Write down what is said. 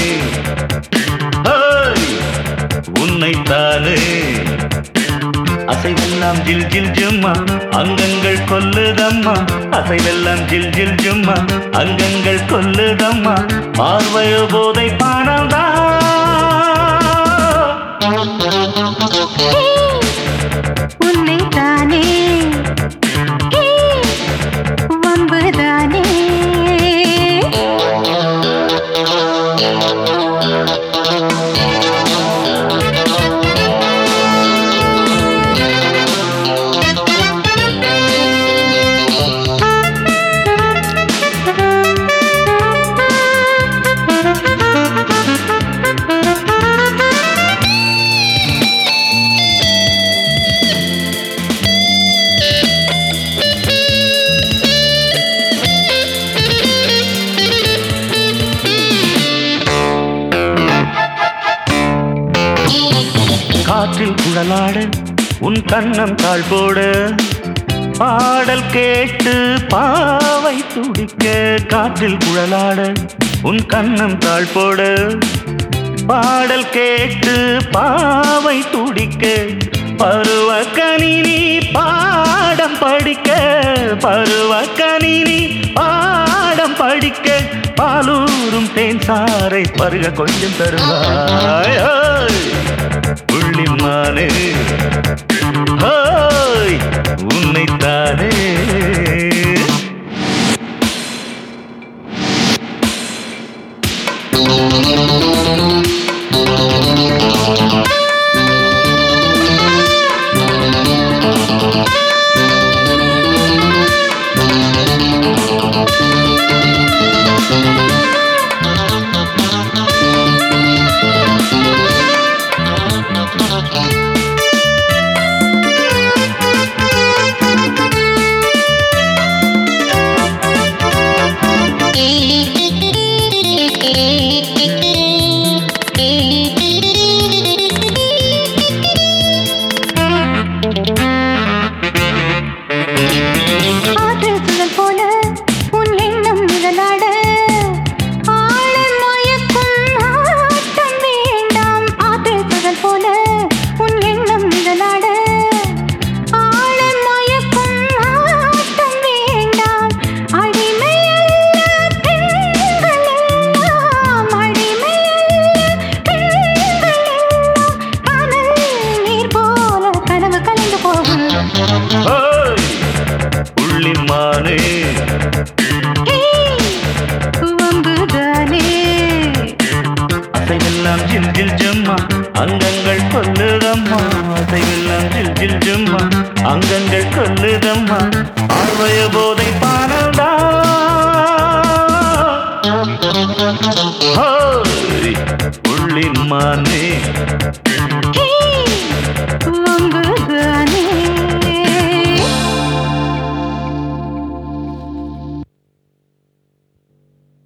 Hey, உன்னைத்தானே அசைவெல்லாம் ஜில் ஜில் ஜும்மா அங்கங்கள் கொல்லுதம்மா அசைவெல்லாம் ஜில் ஜில் ஜும்மா அங்கங்கள் கொல்லுதம்மா பார்வையோ போதை பானம்தான் உன்னைத்தானே ஹே, வம்புதானே காற்றில் குழலாட உன் கண்ணம் தாழ் போட பாடல் கேட்டு பாவை துடிக்க காற்றில் குழலாட உன் கண்ணம் தாழ் போட பாடல் கேட்டு பாவை துடிக்க பருவ கணினி பாடம் படிக்க பருவ கணினி பாடம் படிக்க பாலூரும் தேன் சாறை பருக கொஞ்சம் தருவாய் ஓய். புள்ளிமானே ஹோய் உன்னைத்தானே ஆற்றில் சுழல் போல உன் எண்ணம் நிழலாட ஆழம் மயக்கும் ஆட்டம் வேண்டாம் ஆற்றில் சுழல் போல உன் எண்ணம் நிழலாட ஆழம் மயக்கும் ஆட்டம் வேண்டாம் அடிமையல்ல பெண்கள் எல்லாம் அடிமையல்ல பெண்கள் எல்லாம் காதல் நீர் போல கனவு கலைந்து போகும் ஹோய் புள்ளிமானே வம்புதானே அசைவெல்லாம் ஜில் ஜில் ஜம்மா அங்கங்கள் கொல்லுதம்மா அசைவெல்லாம் ஜில் ஜில் ஜம்மா அங்கங்கள் கொல்லுதம்மா ஆர்வய போதை பானந்தா ஹோய் புள்ளிமானே